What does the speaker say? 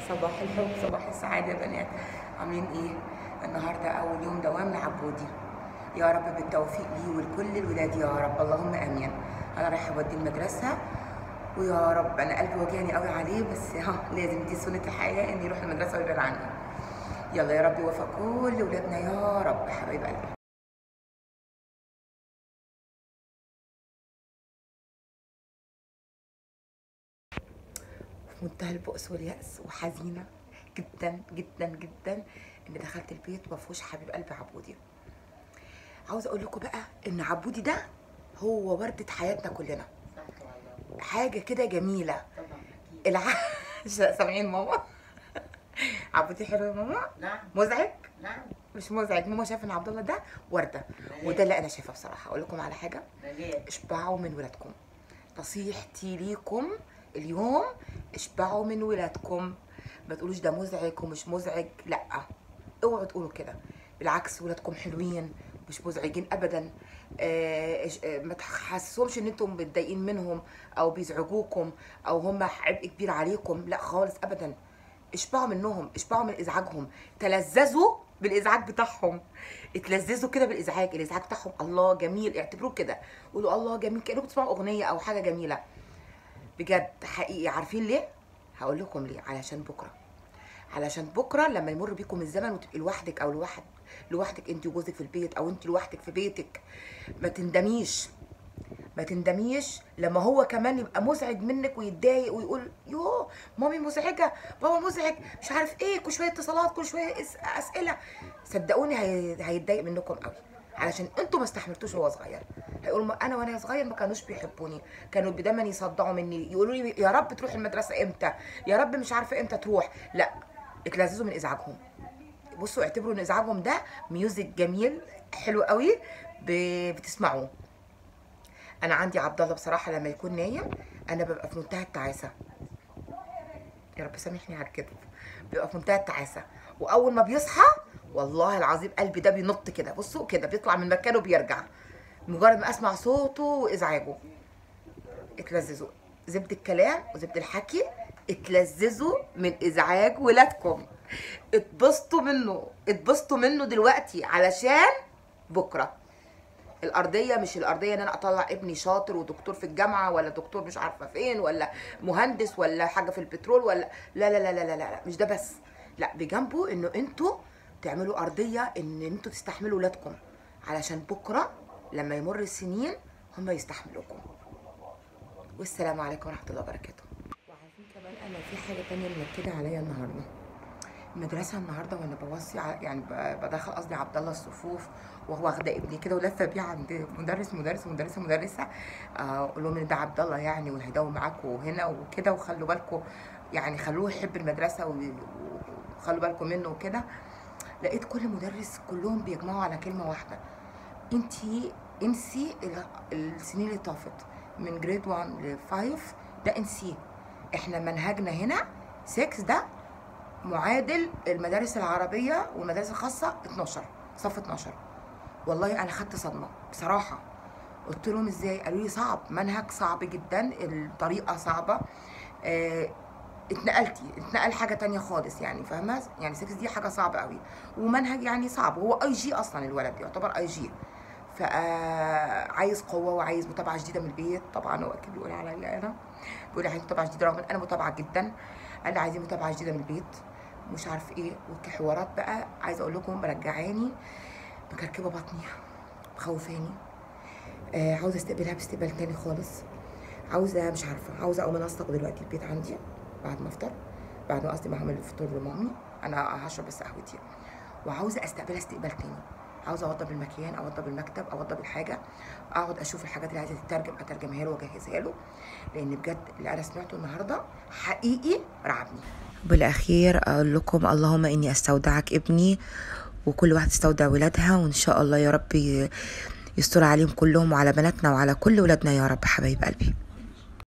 صباح الحب صباح السعادة يا بنات عاملين ايه؟ النهاردة أول يوم دوام لعبودي يا رب بالتوفيق لي ولكل الولاد يا رب اللهم آمين أنا رايحة أودي المدرسة ويا رب أنا قلبي واجعني قوي عليه بس ها لازم دي سنة الحياة إني يروح المدرسة ويبعد عني يلا يا رب يوفق كل ولادنا يا رب حبايب قلبي في منتهى البؤس واليأس وحزينة جدا جدا جدا ان دخلت البيت وما فيهوش حبيب قلبي عبودي عاوز اقول لكم بقى ان عبودي ده هو وردة حياتنا كلنا حاجة كده جميلة طبعا اكيد الع... سامعين ماما عبودي حلو يا ماما نعم مزعج نعم مش مزعج ماما شايفه ان عبد الله ده ورده وده اللي انا شايفاه بصراحه اقول لكم على حاجه مليان اشبعوا من ولادكم نصيحتي ليكم اليوم اشبعوا من ولادكم ما تقولوش ده مزعج ومش مزعج لا اوعوا تقولوا كده بالعكس ولادكم حلوين مش مزعجين ابدا آه إش- آه، ما تحسسهمش ان انتم متضايقين منهم او بيزعجوكم او هم عبء كبير عليكم لا خالص ابدا اشبعوا منهم اشبعوا من ازعاجهم تلذذوا بالازعاج بتاعهم اتلذذوا كده بالازعاج الازعاج بتاعهم الله جميل اعتبروه كده قولوا الله جميل كانكم بتسمعوا اغنيه او حاجه جميله بجد حقيقي عارفين ليه هقول لكم ليه علشان بكره علشان بكره لما يمر بيكم الزمن وتبقي لوحدك او لوحد لوحدك انت وجوزك في البيت او انت لوحدك في بيتك ما تندميش ما تندميش لما هو كمان يبقى مزعج منك ويتضايق ويقول يوه مامي مزعجه بابا مزعج مش عارف ايه كل شويه اتصالات كل شويه أس- اسئله صدقوني هي... هيتضايق منكم قوي علشان انتوا ما استحملتوش وهو صغير هيقول ما انا وانا صغير ما كانوش بيحبوني كانوا دايما يصدعوا مني يقولوا لي يا رب تروح المدرسه امتى يا رب مش عارفه امتى تروح لا اتلذذوا من ازعاجهم بصوا اعتبروا ان ازعاجهم ده ميوزك جميل حلو قوي ب- بتسمعوه انا عندي عبد الله بصراحه لما يكون نايم انا ببقى في منتهى التعاسه يا رب سامحني على الكذب بيبقى في منتهى التعاسه واول ما بيصحى والله العظيم قلبي ده بينط كده بصوا كده بيطلع من مكانه وبيرجع مجرد ما اسمع صوته وازعاجه اتلذذوا زبد الكلام وزبد الحكي اتلذذوا من ازعاج ولادكم اتبسطوا منه اتبسطوا منه دلوقتي علشان بكره الارضيه مش الارضيه ان انا اطلع ابني شاطر ودكتور في الجامعه ولا دكتور مش عارفه فين ولا مهندس ولا حاجه في البترول ولا لا لا لا لا لا, لا, لا مش ده بس لا بجنبه انه انتوا تعملوا ارضيه ان انتوا تستحملوا ولادكم علشان بكره لما يمر السنين هم يستحملوكم والسلام عليكم ورحمه الله وبركاته وعارفين كمان انا في حاجه تانية منكده عليا النهارده المدرسه النهارده وانا بوصي ع- يعني ب- بدخل قصدي عبد الله الصفوف وهو واخده ابني كده ولفه بيه عند مدرس مدرس مدرسه مدرسه آه، اقول لهم ان ده عبد الله يعني وهيداوم معاكم هنا وكده وخلوا بالكم يعني خلوه يحب المدرسه و- وخلوا بالكم منه وكده لقيت كل مدرس كلهم بيجمعوا على كلمه واحده انتي انسي ال- السنين اللي طافت من جريد 1 ل 5 ده انسيه احنا منهجنا هنا 6 ده معادل المدارس العربيه والمدارس الخاصه 12 صف 12 والله انا خدت صدمه بصراحه قلت لهم ازاي قالوا لي صعب منهج صعب جدا الطريقه صعبه آه اتنقلتي اتنقل حاجه تانية خالص يعني فاهمه يعني 6 دي حاجه صعبه قوي ومنهج يعني صعب هو اي جي اصلا الولد يعتبر اي جي فعايز قوه وعايز متابعه جديده من البيت طبعا هو اكيد بيقول عليا انا بيقول لي عايز متابعه جديده رغم ان انا متابعه جدا قال لي عايزين متابعه جديده من البيت مش عارف ايه والحوارات بقى عايزه اقول لكم مرجعاني مكركبه بطني مخوفاني آه عاوزه استقبلها باستقبال تاني خالص عاوزه مش عارفه عاوزه اقوم انسق دلوقتي البيت عندي بعد ما افطر بعد ما قصدي ما اعمل الفطور لمامي انا هشرب بس قهوتي وعاوزه استقبلها استقبال تاني عاوزه اوضب المكان اوضب المكتب اوضب الحاجه اقعد اشوف الحاجات اللي عايزه تترجم اترجمها له واجهزها له لان بجد اللي انا سمعته النهارده حقيقي رعبني بالاخير اقول لكم اللهم اني استودعك ابني وكل واحد تستودع ولادها وان شاء الله يا رب ي- يستر عليهم كلهم وعلى بناتنا وعلى كل ولادنا يا رب حبايب قلبي